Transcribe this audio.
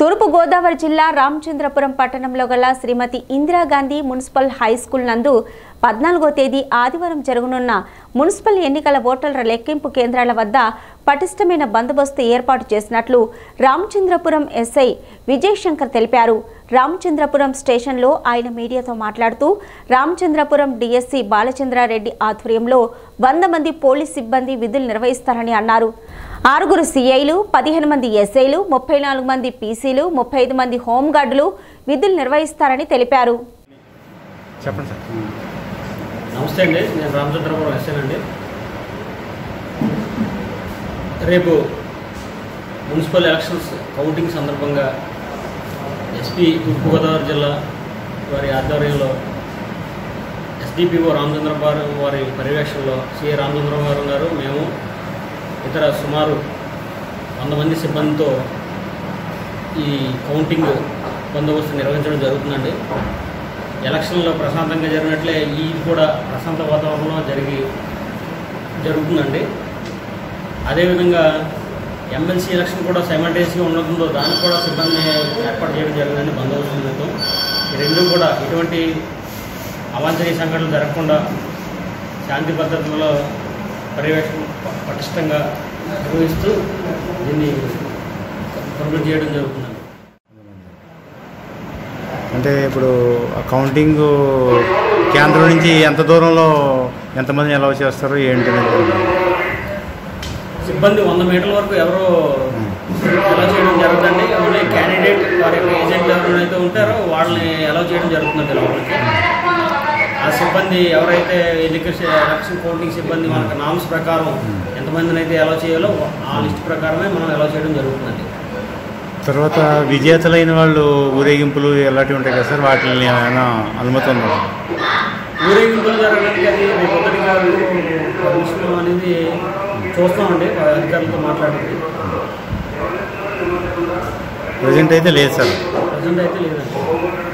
తూర్పుగోదావరి జిల్లా రామచంద్రపురం పట్టణంలో గల శ్రీమతి ఇందిరాగాంధీ మున్సిపల్ హై స్కూల్ నందు పద్నాలుగో తేదీ ఆదివారం జరగనున్న మున్సిపల్ ఎన్నికల ఓటర్ల లెక్కింపు కేంద్రాల వద్ద పటిష్టమైన బందోబస్తు ఏర్పాటు చేసినట్లు రామచంద్రపురం ఎస్ఐ విజయ్ శంకర్ తెలిపారు రామచంద్రపురం స్టేషన్లో ఆయన మీడియాతో మాట్లాడుతూ రామచంద్రపురం డిఎస్సి బాలచంద్రారెడ్డి ఆధ్వర్యంలో వంద మంది పోలీస్ సిబ్బంది విధులు నిర్వహిస్తారని అన్నారు ఆరుగురు సిఐలు పదిహేను మంది ఎస్ఐలు ముప్పై నాలుగు మంది పీసీలు ముప్పై ఐదు మంది హోంగార్డులు విధులు నిర్వహిస్తారని తెలిపారు చెప్పండి సార్ నమస్తే అండి నేను రామచంద్రపురం ఎస్ఎన్ అండి రేపు మున్సిపల్ ఎలక్షన్స్ కౌంటింగ్ సందర్భంగా ఎస్పీ తూర్పుగోదావరి జిల్లా వారి ఆధ్వర్యంలో ఎస్డిపిఓ రామచంద్రపురం వారి పర్యవేక్షణలో సిఏ రామచంద్రపురం గారు మేము ఇతర సుమారు వంద మంది సిబ్బందితో ఈ కౌంటింగ్ బందోబస్తు నిర్వహించడం జరుగుతుందండి ఎలక్షన్లో ప్రశాంతంగా జరిగినట్లే ఈ కూడా ప్రశాంత వాతావరణంలో జరిగి జరుగుతుందండి అదేవిధంగా ఎమ్మెల్సీ ఎలక్షన్ కూడా సైమల్టేనియస్గా ఉండడంతో దానికి కూడా సిబ్బందిని ఏర్పాటు చేయడం జరిగిందండి బందోబస్తు నిమిత్తం ఈ రెండు కూడా ఎటువంటి అవాంఛనీయ సంఘటనలు జరగకుండా శాంతి భద్రతలో పర్యవేక్షణ ప- పటిష్టంగా నిర్వహిస్తూ దీన్ని కంప్లీట్ చేయడం జరుగుతుందండి అంటే ఇప్పుడు ఆ కౌంటింగ్ కేంద్రం నుంచి ఎంత దూరంలో ఎంతమందిని అలౌ చేస్తారు ఏంటి అనేది సిబ్బంది వంద మీటర్ల వరకు ఎవరో ఎలా చేయడం జరుగుతుందండి ఓన్లీ క్యాండిడేట్ వారి యొక్క ఏజెంట్ ఎవరైతే ఉంటారో వాళ్ళని ఎలా చేయడం జరుగుతుందండి లోపలికి ఆ సిబ్బంది ఎవరైతే ఎన్నికల ఎలక్షన్ కౌంటింగ్ సిబ్బంది మనకు నామ్స్ ప్రకారం ఎంతమందిని అయితే ఎలా చేయాలో ఆ లిస్ట్ ప్రకారమే మనం ఎలా చేయడం జరుగుతుందండి తర్వాత విజేతలైన వాళ్ళు ఊరేగింపులు ఎలాంటివి ఉంటాయి కదా సార్ వాటిని ఏమైనా అనుమతి ఉందా ఊరేగింపులు జరగడానికి అది రేపు ఉదయం విషయం అనేది చూస్తామండి అధికారులతో మాట్లాడింది ప్రజెంట్ అయితే లేదు సార్ ప్రజెంట్ అయితే లేదండి